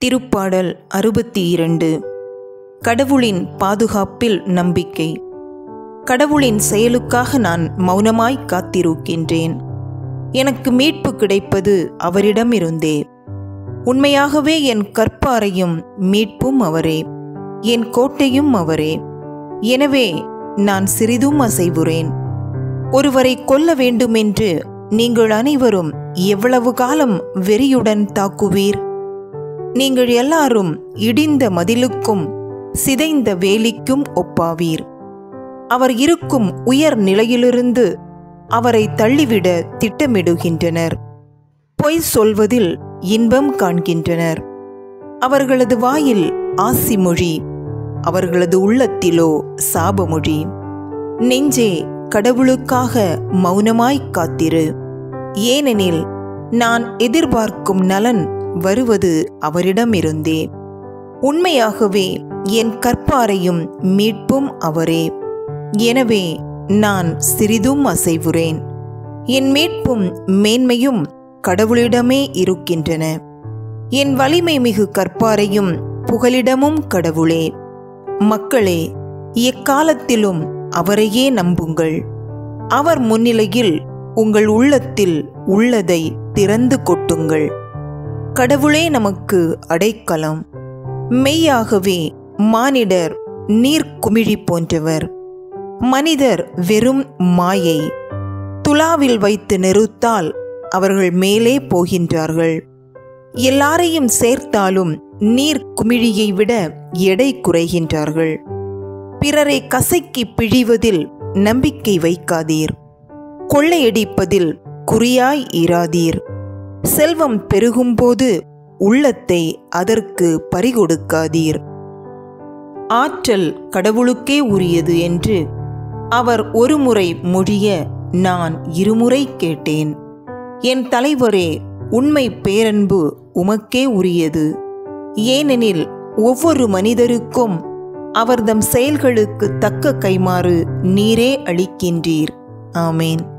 திருப்பாடல் அறுபத்தி இரண்டு கடவுளின் பாதுகாப்பில் நம்பிக்கை கடவுளின் செயலுக்காக நான் மௌனமாய் காத்திருக்கின்றேன் எனக்கு மீட்பு கிடைப்பது அவரிடமிருந்தே உண்மையாகவே என் கற்பாரையும் மீட்பும் அவரே என் கோட்டையும் அவரே எனவே நான் சிறிதும் அசைவுறேன் ஒருவரை கொல்ல வேண்டுமென்று நீங்கள் அனைவரும் எவ்வளவு காலம் வெறியுடன் தாக்குவீர் நீங்கள் எல்லாரும் இடிந்த மதிலுக்கும் சிதைந்த வேலிக்கும் ஒப்பாவீர் அவர் இருக்கும் உயர் நிலையிலிருந்து அவரை தள்ளிவிட திட்டமிடுகின்றனர் பொய் சொல்வதில் இன்பம் காண்கின்றனர் அவர்களது வாயில் ஆசி மொழி அவர்களது உள்ளத்திலோ சாபமொழி நெஞ்சே கடவுளுக்காக மௌனமாய் காத்திரு ஏனெனில் நான் எதிர்பார்க்கும் நலன் வருவது அவரிடமிருந்தே உண்மையாகவே என் கற்பாரையும் மீட்பும் அவரே எனவே நான் சிறிதும் அசைவுறேன் என் மீட்பும் மேன்மையும் கடவுளிடமே இருக்கின்றன என் வலிமை மிகு கற்பாரையும் புகலிடமும் கடவுளே மக்களே எக்காலத்திலும் அவரையே நம்புங்கள் அவர் முன்னிலையில் உங்கள் உள்ளத்தில் உள்ளதை திறந்து கொட்டுங்கள் கடவுளே நமக்கு அடைக்கலம் மெய்யாகவே மானிடர் நீர்க்குமிழி போன்றவர் மனிதர் வெறும் மாயை துலாவில் வைத்து நெருத்தால் அவர்கள் மேலே போகின்றார்கள் எல்லாரையும் சேர்த்தாலும் நீர் குமிழியை விட எடை குறைகின்றார்கள் பிறரை கசக்கி பிழிவதில் நம்பிக்கை வைக்காதீர் கொள்ளையடிப்பதில் குறியாய் இராதீர் செல்வம் பெருகும்போது உள்ளத்தை அதற்கு பறிகொடுக்காதீர் ஆற்றல் கடவுளுக்கே உரியது என்று அவர் ஒருமுறை மொழிய நான் இருமுறை கேட்டேன் என் தலைவரே உண்மை பேரன்பு உமக்கே உரியது ஏனெனில் ஒவ்வொரு மனிதருக்கும் அவர்தம் செயல்களுக்கு தக்க கைமாறு நீரே அளிக்கின்றீர் ஆமேன்